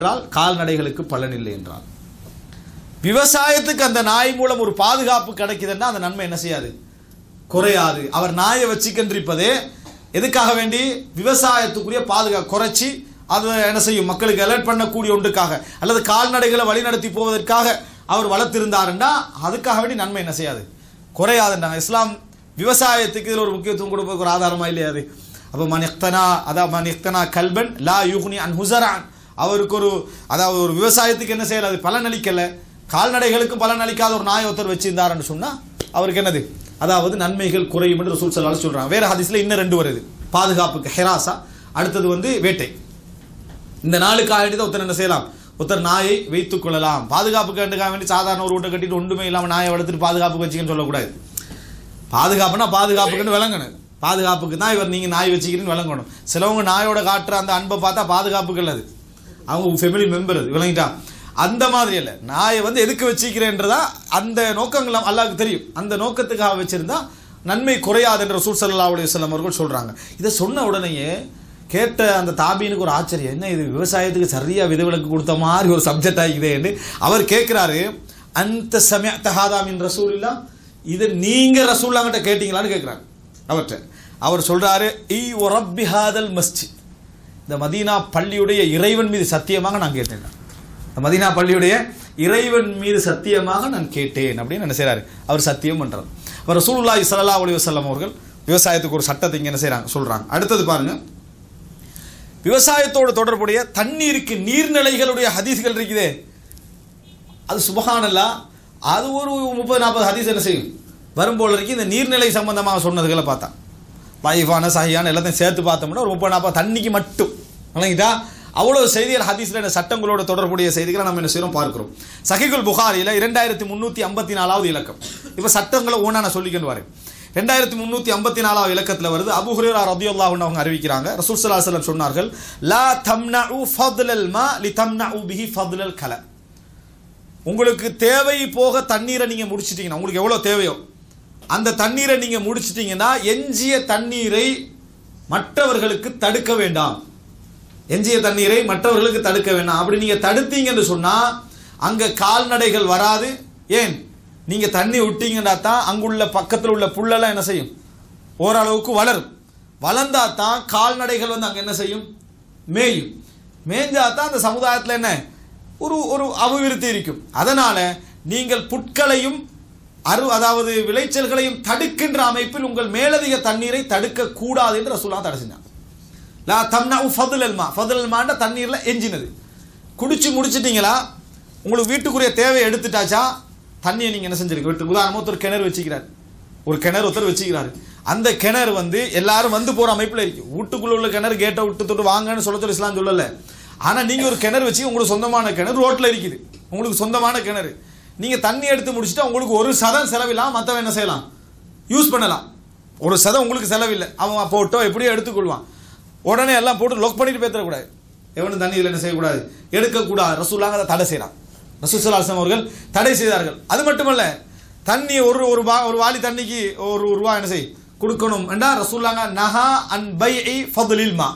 என்றால் கால்நடைகளுக்கு பலன் இல்லை என்றால் விவசாயத்துக்கு அந்த நாய் மூலம் ஒரு பாதுகாப்பு கிடைக்குதுன்னா அந்த நன்மை என்ன செய்யாது குறையாது அவர் நாயை வச்சுக்கின்றிருப்பதே எதுக்காக வேண்டி விவசாயத்துக்குரிய பாதுகாப்பு குறைச்சி அதை என்ன செய்யும் மக்களுக்கு அலர்ட் பண்ணக்கூடிய ஒன்றுக்காக அல்லது கால்நடைகளை வழிநடத்தி போவதற்காக அவர் வளர்த்திருந்தாருன்னா அதுக்காக வேண்டி நன்மை என்ன செய்யாது குறையாதுன்றாங்க இஸ்லாம் விவசாயத்துக்கு இதில் ஒரு முக்கியத்துவம் கொடுப்பதற்கு ஒரு ஆதாரமா இல்லையா அது அப்போ மனிக்தனா அதான் மனிக்தனா கல்பன் லா யுக்னி அன் ஹுசரான் அவருக்கு ஒரு அதாவது ஒரு விவசாயத்துக்கு என்ன செய்யல அது பலன் அளிக்கல கால்நடைகளுக்கு பலன் அளிக்காத ஒரு நாய் ஒருத்தர் வச்சிருந்தாருன்னு சொன்னா அவருக்கு என்னது அதாவது நன்மைகள் குறையும் என்று ரசூல் சல்லாஹ் சொல்றாங்க வேற ஹதீஸ்ல இன்னும் ரெண்டு வருது பாதுகாப்புக்கு ஹெராசா அடுத்தது வந்து வேட்டை இந்த நாளுக்காக வேண்டி தான் ஒருத்தர் என்ன செய்யலாம் ஒருத்தர் நாயை வைத்துக் கொள்ளலாம் பாதுகாப்புக்கு வேண்டுக்காக வேண்டி சாதாரண ஒரு வீட்டை கட்டிட்டு ஒன்றுமே இல்லாமல் நாயை வளர்த்துட்டு பாதுகாப்புக்கு வச்சுக்கன்னு சொல்லக்கூடாது பாதுகாப்புனா பாதுகாப்புக்குன்னு விளங்கணும் பாதுகாப்புக்கு தான் இவர் நீங்கள் நாய் வச்சுக்கிறீன்னு விளங்கணும் சிலவங்க நாயோட காட்டுற அந்த அன்பை பார்த்தா பாதுகாப்புக்கு அது அவங்க ஃபெமிலி மெம்பர் அது விளங்கிட்டா அந்த மாதிரி இல்லை நாயை வந்து எதுக்கு வச்சுக்கிறேன்றதா அந்த நோக்கங்கள் அல்லாவுக்கு தெரியும் அந்த நோக்கத்துக்காக வச்சிருந்தா நன்மை குறையாது என்ற ரசூல் ஸல்லல்லாஹு அலைஹி வஸல்லம் அவர்கள் சொல்றாங்க இதை சொன்ன உடனேயே கேட்ட அந்த தாபீனுக்கு ஒரு ஆச்சரியம் என்ன இது விவசாயத்துக்கு சரியா விதிவிலக்கு கொடுத்த மாதிரி ஒரு சப்ஜெக்ட் ஆகிக்குதேன்னு அவர் கேட்கிறாரு அந்த சமய தஹாதாமின் ரசூலில்லா இதை நீங்க ரசூல்லாங்கிட்ட கேட்டீங்களான்னு கேட்கிறாரு அவர்கிட்ட அவர் சொல்றாரு ஈ ஒரப்பி ஹாதல் மஸ்ஜித் இந்த மதீனா பள்ளியுடைய இறைவன் மீது சத்தியமாக நான் கேட்டேன் இந்த மதீனா பள்ளியுடைய இறைவன் மீது சத்தியமாக நான் கேட்டேன் அப்படின்னு என்ன செய்றாரு அவர் சத்தியம் பண்றாரு அவர் ரசூலுல்லாஹி ஸல்லல்லாஹு அலைஹி வஸல்லம் அவர்கள் விவசாயத்துக்கு ஒரு சட்டத்தை இங்க என்ன செய்றாங்க சொல்றாங்க அடுத்தது பாருங்க விவசாயத்தோடு தொடர்புடைய தண்ணீருக்கு நீர்நிலைகளுடைய ஹதீஸ்கள் இருக்குதே அது சுபஹானல்லா அது ஒரு முப்பது நாற்பது ஹதீஸ் என்ன செய்யும் வரும்போல இருக்கு இந்த நீர்நிலை சம்பந்தமாக சொன்னதுகளை பார்த்தா லைஃபான சஹியான எல்லாத்தையும் சேர்த்து பார்த்தோம்னா ஒரு முப்பது நாற்பது தண்ணிக்கு மட்டும் விளங்கிட்டா அவ்வளோ செய்திகள் ஹதீஸில் இந்த சட்டங்களோட தொடர்புடைய செய்திகளை நம்ம என்ன செய்யறோம் பார்க்கிறோம் சஹிகுல் புகாரியில் இரண்டாயிரத்தி முந்நூற்றி ஐம்பத்தி நாலாவது இலக்கம் இப்போ சட்டங்களை ஓனா நான் சொல்லிக்கணும் வரேன் ரெண்டாயிரத்தி முந்நூற்றி ஐம்பத்தி நாலாவது இலக்கத்தில் வருது அபு ஹுரேரா ரதியுல்லாஹ்னு அவங்க அறிவிக்கிறாங்க ரசூல் ஸல்லல்லாஹு அலைஹி வஸல்லம் சொன்னார்கள் லா தம்னஉ ஃபضلல் மா லிதம்னஉ பிஹி ஃபضلல் கல உங்களுக்கு தேவை போக தண்ணீரை நீங்க முடிச்சிட்டீங்கன்னா உங்களுக்கு எவ்வளவு தேவையோ அந்த தண்ணீரை நீங்க முடிச்சிட்டீங்கன்னா எஞ்சிய தண்ணீரை மற்றவர்களுக்கு தடுக்க வேண்டாம் எஞ்சிய தண்ணீரை மற்றவர்களுக்கு தடுக்க வேண்டாம் அப்படி நீங்க தடுத்தீங்கன்னு சொன்னா அங்க கால்நடைகள் வராது ஏன் நீங்க தண்ணி விட்டீங்கன்னா தான் அங்குள்ள பக்கத்தில் உள்ள புல்லெல்லாம் என்ன செய்யும் ஓரளவுக்கு வளரும் வளர்ந்தா தான் கால்நடைகள் வந்து அங்க என்ன செய்யும் மேயும் மேஞ்சா தான் அந்த சமுதாயத்தில் என்ன ஒரு ஒரு அபிவிருத்தி இருக்கும் அதனால நீங்கள் புட்களையும் அரு அதாவது விளைச்சல்களையும் தடுக்கின்ற அமைப்பில் உங்கள் மேலதிக தண்ணீரை தடுக்க கூடாது என்று ரசூலா தடை செஞ்சாங்க லா தம்னா ஃபதுலல்மா ஃபதுலல்மான்ற தண்ணீர்ல எஞ்சினது குடிச்சு முடிச்சிட்டீங்களா உங்களுக்கு வீட்டுக்குரிய தேவையை எடுத்துட்டாச்சா தண்ணியை நீங்க என்ன செஞ்சிருக்க வீட்டு உதாரணமா ஒருத்தர் கிணறு வச்சுக்கிறார் ஒரு கிணறு ஒருத்தர் வச்சுக்கிறாரு அந்த கிணறு வந்து எல்லாரும் வந்து போற அமைப்புல இருக்கு வீட்டுக்குள்ள உள்ள கிணறு கேட்டை விட்டு தொட்டு வாங்கன்னு சொல்ல சொல்லி இஸ்லாம் சொல்லல ஆனா நீங்க ஒரு கிணறு வச்சு உங்களுக்கு சொந்தமான கிணறு ரோட்ல இருக்குது உங்களுக்கு சொந்தமான கிணறு நீங்க தண்ணி எடுத்து முடிச்சுட்டா உங்களுக்கு ஒரு சதம் செலவில்லாம் மத்தவன் என்ன செய்யலாம் யூஸ் பண்ணலாம் ஒரு சதம் உங்களுக்கு செலவில்லை அவன் போட்டோ எப்படியோ எடுத்துக்கொள்வான் உடனே எல்லாம் போட்டு லொக் பண்ணிட்டு பேத்தரக்கூடாது எவனும் தண்ணி இதில் என்ன செய்யக்கூடாது எடுக்கக்கூடாது ரசூலாங்க அதை தடை செய்கிறான் ரசூசலாசம் அவர்கள் தடை செய்தார்கள் அது மட்டுமல்ல தண்ணி ஒரு ஒரு வா ஒரு வாளி தண்ணிக்கு ஒரு ஒரு ரூபா என்ன செய் கொடுக்கணும் என்றா ரசூலாங்க நஹா அன் பை ஐ ஃபதுலில் மா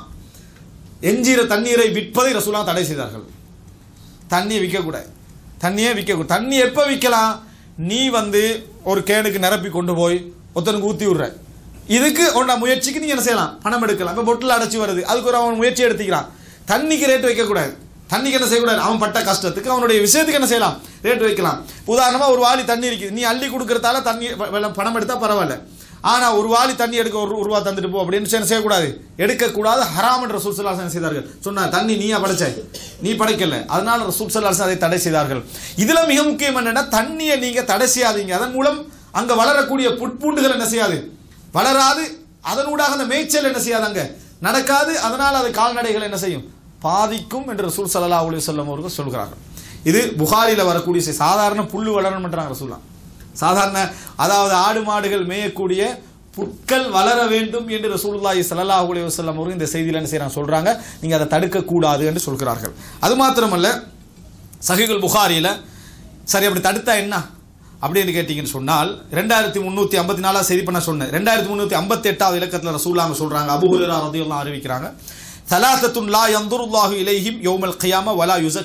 எஞ்சிற தண்ணீரை விற்பதை ரசூலாங்க தடை செய்தார்கள் தண்ணியை விற்கக்கூடாது தண்ணியே விற்கக்கூடாது தண்ணி எப்போ விற்கலாம் நீ வந்து ஒரு கேனுக்கு நிரப்பி கொண்டு போய் ஒருத்தனுக்கு ஊற்றி விடுற இதுக்கு உன்னோட முயற்சிக்கு நீங்க என்ன செய்யலாம் பணம் எடுக்கலாம் இப்போ பொட்டில் அடைச்சி வருது அதுக்கு ஒரு அவன் முயற்சி எடுத்துக்கிறான் தண்ணிக்கு ரேட் வைக்கக்கூடாது தண்ணிக்கு என்ன செய்யக்கூடாது அவன் பட்ட கஷ்டத்துக்கு அவனுடைய விஷயத்துக்கு என்ன செய்யலாம் ரேட் வைக்கலாம் உதாரணமாக ஒரு வாளி தண்ணி இருக்குது நீ அள்ளி கொடுக்கறதால தண்ணி வ- வெள்ள- பணம் எடுத்தால் பரவாயில்ல ஆனால் ஒரு வாளி தண்ணி எடுக்க ஒரு ஒரு ரூபா தந்துட்டு போ அப்படின்னு சொல்லி என்ன செய்யக்கூடாது எடுக்கக்கூடாது ஹராம் என்ற ரசூல் ஸல்லல்லாஹு அலைஹி வஸல்லம் செய்தார்கள் சொன்னார் தண்ணி நீயா படைச்ச நீ படைக்கல அதனால ரசூல் ஸல்லல்லாஹு அலைஹி வஸல்லம் அதை தடை செய்தார்கள் இதுல மிக முக்கியம் என்னன்னா தண்ணியை நீங்க தடை செய்யாதீங்க அதன் மூலம் அங்க வளரக்கூடிய புட்பூண்டுகள் என்ன செய்யாது வளராது அதனூடாக அந்த மேய்ச்சல் என்ன செய்யாது அங்க நடக்காது அதனால் அது கால்நடைகள் என்ன செய்யும் பாதிக்கும் என்று ரசூல் ஸல்லல்லாஹு அலைஹி வஸல்லம் அவர்கள் சொல்கிறார்கள் இது புகாரில வரக்கூடிய செய்தி. சாதாரண புல்லு வளரணும்ன்றாங்க ரசூல்லா சாதாரண அதாவது ஆடு மாடுகள் மேயக்கூடிய புட்கள் வளர வேண்டும் என்று ரசூலுல்லாஹி ஸல்லல்லாஹு அலைஹி வஸல்லம் அவர்கள் இந்த செய்தியில என்ன செய்றாங்க சொல்றாங்க நீங்க அதை தடுக்க கூடாது என்று சொல்கிறார்கள் அது மாத்திரமல்ல சஹீகுல் புகாரியில சரி அப்படி தடுத்தா என்ன அப்படின்னு கேட்டீங்கன்னு சொன்னால் ரெண்டாயிரத்தி முந்நூற்றி ஐம்பத்தி நாலாவது செய்தி பண்ண சொன்னேன் ரெண்டாயிரத்தி முந்நூற்றி ஐம்பத்தி எட்டாவது இலக்கத்தில் ரசூலாங்க சொல்கிறாங்க அபுஹுரா ரதியெல்லாம் அறிவிக்கிறாங்க தலாத்தத்துன் லா யந்துருல்லாஹு இலைஹிம் யௌமல் கியாம வலா யுசக்